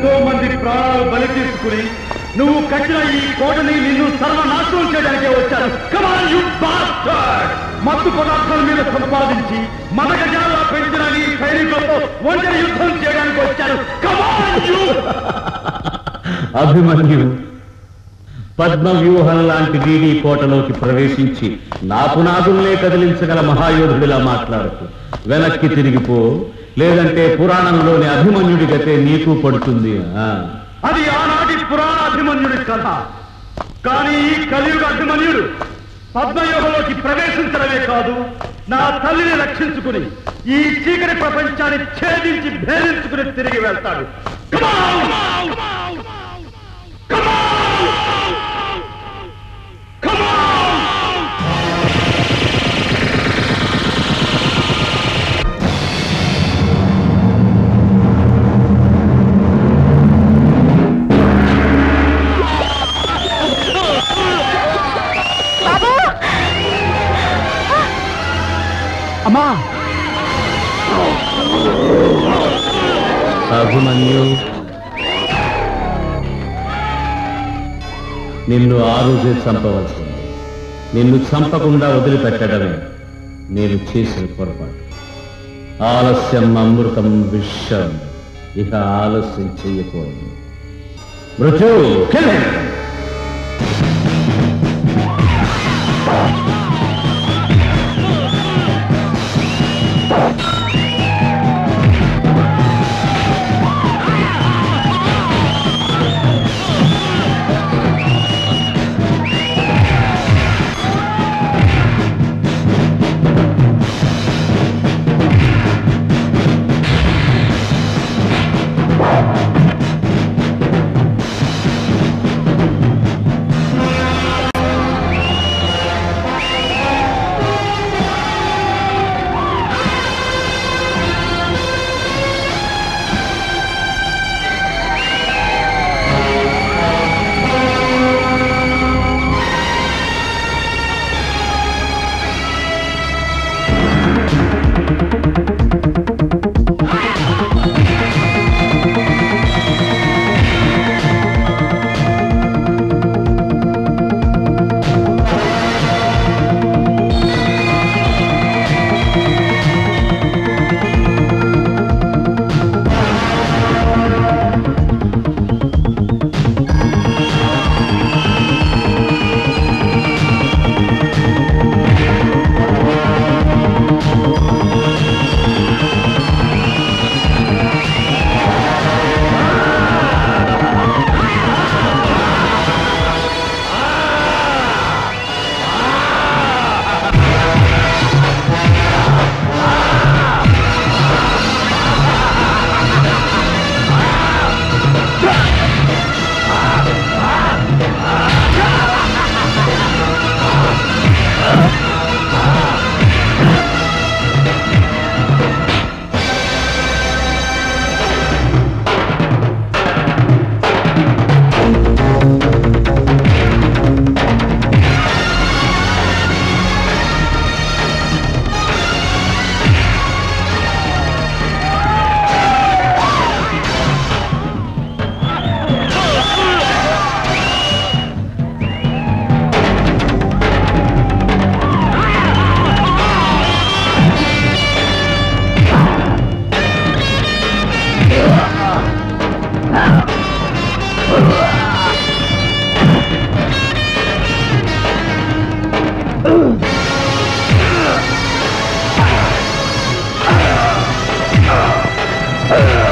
ఎంతో మంది ప్రాణాలు బలి తీసుకుని నువ్వు కట్టిన ఈ కోటని నిన్ను సర్వనాశనం చేయడానికే వచ్చారు కమాన్ యు బాస్టర్డ్ మత్తు పదార్థాల మీద సంపాదించి మత గజాల్లో పెంచిన నీ సైనికులతో ఒంటరి యుద్ధం చేయడానికి వచ్చారు కమాన్ యు అభిమన్యు పద్మ వ్యూహం లాంటి డీడీ కోటలోకి ప్రవేశించి నా పునాదుల్నే కదిలించగల మహాయోధుడిలా మాట్లాడుతూ వెనక్కి తిరిగిపో లేదంటే పురాణంలోని అభిమన్యుడి గతే నీకు పడుతుంది ఆ అది ఆనాటి పురాణ అభిమన్యుడి కథ కానీ ఈ కలియుగ అభిమన్యుడు పద్మయోగంలోకి ప్రవేశించడమే కాదు నా తల్లిని రక్షించుకుని ఈ చీకటి ప్రపంచాన్ని ఛేదించి భేదించుకుని తిరిగి వెళ్తాడు Come on! Come on! Come on! అమ్మా అభిమన్యు నిన్ను ఆ రోజే చంపవలసింది నిన్ను చంపకుండా వదిలిపెట్టడమే నేను చేసిన పొరపాటు ఆలస్యం అమృతం విషం ఇక ఆలస్యం చెయ్యకూడదు మృత్యు kill him! Ah!